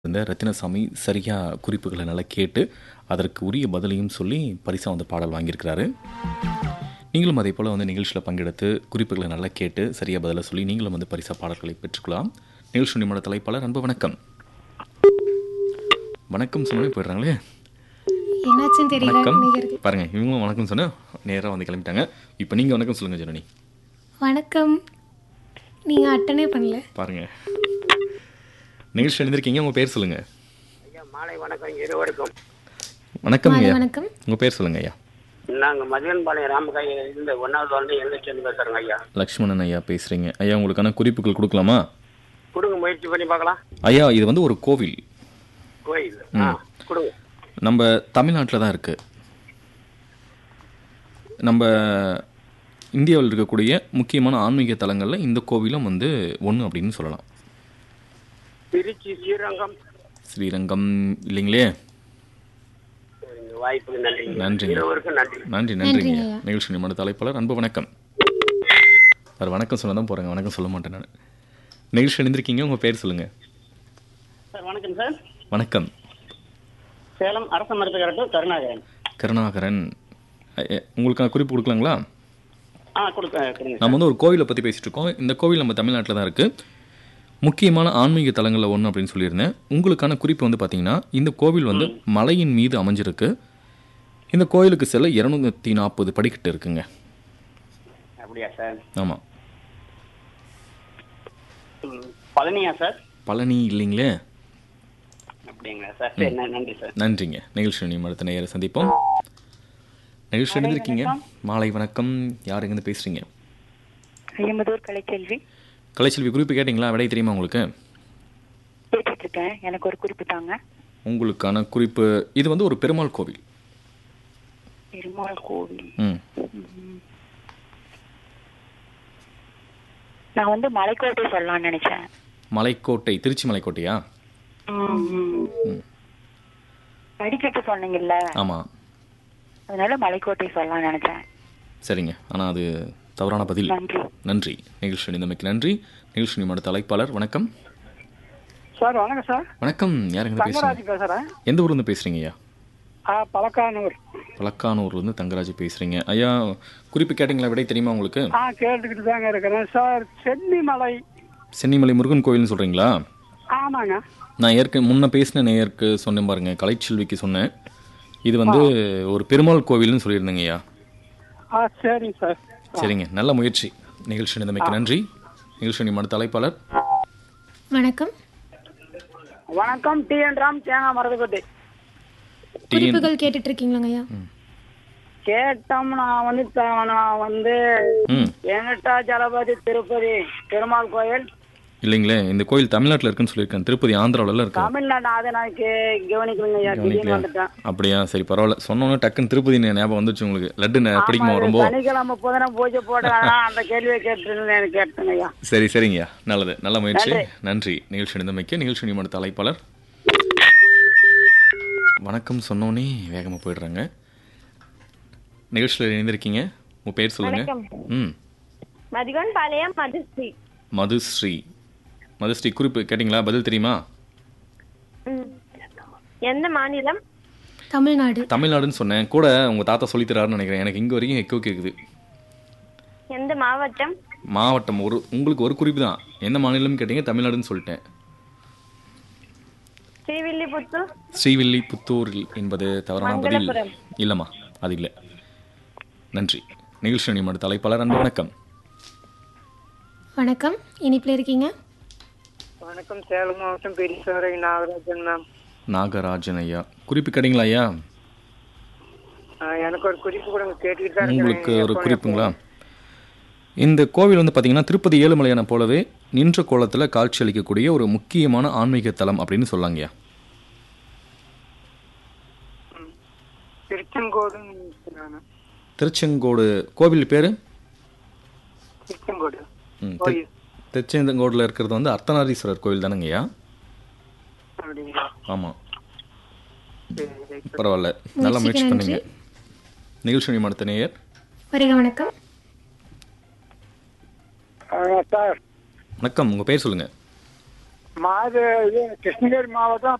இருந்த ரத்தினசாமி சரியாக குறிப்புகளை நல்லா கேட்டு அதற்கு உரிய பதிலையும் சொல்லி பரிசாக வந்து பாடல் வாங்கியிருக்கிறாரு நீங்களும் அதே போல் வந்து நிகழ்ச்சியில் பங்கெடுத்து குறிப்புகளை நல்லா கேட்டு சரியாக பதிலை சொல்லி நீங்களும் வந்து பரிசா பாடல்களை பெற்றுக்கலாம் நிகழ்ச்சி நிமிட தலைப்பாளர் அன்பு வணக்கம் வணக்கம் சொன்னே போயிடுறாங்களே என்னாச்சுன்னு தெரியல வணக்கம் நேயர்கள். பாருங்க இவங்களும் வணக்கம் சொன்ன நேராக வந்து கிளம்பிட்டாங்க இப்போ நீங்கள் வணக்கம் சொல்லுங்க ஜனனி வணக்கம் நீங்க அட்டனே பண்ணல பாருங்க நிகழ்ச்சி எழுந்திருக்கீங்க உங்கள் பேர் சொல்லுங்க ஐயா மாலை வணக்கம் இருவருக்கும் வணக்கம் மாலை ஐயா வணக்கம் உங்கள் பேர் சொல்லுங்க ஐயா நாங்கள் மதியன்பாளையம் ராமகாய் இந்த ஒன்றாவது வந்து எழுந்திரிச்சு பேசுகிறோங்க ஐயா லக்ஷ்மணன் ஐயா பேசுகிறீங்க ஐயா உங்களுக்கான குறிப்புகள் கொடுக்கலாமா கொடுங்க முயற்சி பண்ணி பார்க்கலாம் ஐயா இது வந்து ஒரு கோவில் கோயில் ஆ கொடுங்க நம்ம தமிழ்நாட்டில் தான் இருக்குது நம்ம இந்தியாவில் இருக்கக்கூடிய முக்கியமான ஆன்மீக தலங்களில் இந்த கோவிலும் வந்து ஒன்று அப்படின்னு சொல்லலாம் திருச்சி ஸ்ரீரங்கம் ஸ்ரீரங்கம் இல்லைங்களே சரிங்க, வாய்ப்புக்கு நன்றிங்க நன்றிங்க. இருவருக்கும் நன்றி நன்றி நன்றிங்க ஐயா நிகழ்ச்சி நிமிட தலைப்பாளர் அன்பு வணக்கம் அவர் வணக்கம் சொல்ல தான் போகிறேங்க வணக்கம் சொல்ல மாட்டேன் நான் நிகழ்ச்சி எழுந்திருக்கீங்க உங்கள் பேர் சொல்லுங்கள் சார் வணக்கம் சார் வணக்கம் சேலம் அரச மருத்துவ கருணாகரன் கருணாகரன் ஐ- ஐ- உங்களுக்கான குறிப்பு கொடுக்கலாங்களா ஆ கொடுக்க கொடுங்க நம்ம வந்து ஒரு கோவிலை பற்றி பேசிட்டு இருக்கோம் இந்த கோவில் நம்ம தமிழ்நாட்டில் தான் இருக்குது முக்கியமான ஆன்மீக தலங்களில் ஒன்று அப்படின்னு சொல்லியிருந்தேன் உங்களுக்கான குறிப்பு வந்து பார்த்தீங்கன்னா இந்த கோவில் வந்து மலையின் மீது அமைஞ்சிருக்கு இந்த கோயிலுக்கு செல்ல இரநூத்தி நாற்பது படிக்கட்டு இருக்குங்க அப்படியா சார் ஆமாம் ம், பழனியா சார் பழனி இல்லைங்களே அப்படிங்களா சார் சரி ந- நன்றி சார் நன்றிங்க நிகழ்ச்சி நிமிடம் அடுத்த நேர சந்திப்போம் நிகழ்ச்சி எழுந்திருக்கீங்க மாலை வணக்கம் யார் எங்கேருந்து பேசுகிறீங்க ஐயம்பதூர் கலைச்செல்வி கலைச்செல்வி குறிப்பு கேட்டிங்களா விடை தெரியுமா உங்களுக்கு கேட்டுட்டு இருக்கேன் எனக்கு ஒரு குறிப்பு தாங்க உங்களுக்கான குறிப்பு இது வந்து ஒரு பெருமாள் கோவில் பெருமாள் கோவில் ம் நான் வந்து மலைக்கோட்டை சொல்லலாம்னு நினைச்சேன் மலைக்கோட்டை திருச்சி மலைக்கோட்டையா படிக்கட்டு சொன்னீங்கல்ல ஆமாம் அதனால மலைக்கோட்டை சொல்லலாம்னு நினைச்சேன் சரிங்க ஆனால் அது தவறான பதில் நன்றி நன்றி நிகழ்ச்சி நிலைமைக்கு நன்றி நிகழ்ச்சி நிமிட தலைப்பாளர் வணக்கம் சார் வணக்கம் சார் வணக்கம் யாருங்க தங்கராஜ் பேசுறீங்க பேசுறேன் எந்த ஊர்லேருந்து பேசுறீங்க ஐயா ஆ பழக்கானூர் பலக்கானூர்லேருந்து தங்கராஜ் பேசுறீங்க ஐயா குறிப்பு கேட்டிங்களா விடை தெரியுமா உங்களுக்கு ஆ கேட்டுக்கிட்டு தாங்க இருக்கிறேன் சார் சென்னிமலை சென்னிமலை முருகன் கோயில்னு சொல்கிறீங்களா ஆமாங்க நான் ஏற்க முன்ன பேசின நேயருக்கு சொன்னேன் பாருங்க கலைச்செல்விக்கு சொன்னேன் இது வந்து ஒரு பெருமாள் கோவில்னு சொல்லியிருந்தேங்க ஐயா ஆ சரிங்க சார் சரிங்க நல்ல முயற்சி நிகழ்ச்சி நிலைமைக்கு நன்றி நிகழ்ச்சி நிமிட தலைப்பாளர் வணக்கம் வணக்கம் டி என் ராம் தேங்காய் மரதுக்கோட்டை டிஎன் குறிப்புகள் கேட்டுட்டு இருக்கீங்களாங்க ஐயா கேட்டோம் நான் வந்து த- நான் வந்து ம் எங்கிட்ட ஜலபதி திருப்பதி பெருமாள் கோயில் இல்லைங்களே இந்த கோயில் தமிழ்நாட்டில் இருக்குன்னு சொல்லியிருக்கேன் திருப்பதி ஆந்திராவில இருக்கு தமிழ்நாடு அதை நான் கே- கவனிக்கலைங்க ஐயா திடீர்னு கவனிக்கலையா? வந்துட்டேன் அப்படியா சரி பரவாயில்ல சொன்னோன்னே டக்குன்னு திருப்பதி ஞா- ஞாபகம் வந்துச்சு உங்களுக்கு லட்டு ந- பிடிக்குமா ஆமா, ரொம்ப சனிக்கிழமை புதன பூஜை போட அந்த கேள்வியை கேட்டு எனக்கு கேட்டுங்க ஐயா சரி சரிங்கய்யா நல்லது நல்ல முயற்சி நன்றி நிகழ்ச்சி நிலைமைக்கு நிகழ்ச்சி நிமிட தலைப்பாளர் வணக்கம் சொன்னோன்னே வேகமாக போயிடுறாங்க நிகழ்ச்சியில் இணைந்திருக்கீங்க உங்கள் பேர் சொல்லுங்க ம் மதிகோன் பாளையம் மதுஸ்ரீ மதுஸ்ரீ மதுஸ்ரீ குறிப்பு கேட்டிங்களா பதில் தெரியுமா ம். எந்த மாநிலம் தமிழ்நாடு தமிழ்நாடுன்னு சொன்னேன் கூட உங்கள் தாத்தா சொல்லித் தராருன்னு நினைக்கிறேன் எனக்கு இங்கே வரைக்கும் எக்கோ கேட்குது எந்த மாவட்டம் மாவட்டம் ஒரு உங்களுக்கு ஒரு குறிப்பு தான் எந்த மாநிலம்னு கேட்டீங்க தமிழ்நாடுன்னு சொல்லிட்டேன் ஸ்ரீவில்லிபுத்தூர் ஸ்ரீவில்லிபுத்தூரில் என்பது தவறான பதில் மங்களபுரம். இல்லைம்மா அது இல்லை நன்றி நிகழ்ச்சி நிமிட தலைப்பாளர் அன்பு வணக்கம் வணக்கம் இனிப்பில் இருக்கீங்க வணக்கம் சேலம் மாவட்டம் பெரியசோரை நாகராஜன் மேம் நாகராஜன் ஐயா குறிப்பு கேட்டீங்களா ஐயா எனக்கு ஒரு குறிப்பு கூட கேட்டுக்கிட்டு தான் உங்களுக்கு ஒரு குறிப்புங்களா இந்த கோவில் வந்து பார்த்தீங்கன்னா திருப்பதி ஏழுமலையான போலவே நின்ற கோலத்தில் காட்சி அளிக்கக்கூடிய ஒரு முக்கியமான ஆன்மீக தலம் அப்படின்னு சொல்லாங்கய்யா திருச்செங்கோடு திருச்செங்கோடு கோவில் பேர் திருச்செங்கோடு ம், திரு- திருச்செங்கோடில் இருக்கிறது வந்து அர்த்தநாரீஸ்வரர் கோவில் தானங்கய்யா அப்படிங்களா ஆமாம் சரி சரி பரவாயில்ல நல்ல முயற்சி முயற்சிக்கு பண்ணீங்க நிகழ்ச்சி நிமிடத்த நேயர் வருக வணக்கம் சார் வணக்கம் உங்கள் பேர் சொல்லுங்கள் மாது இது கிருஷ்ணகிரி மாவட்டம்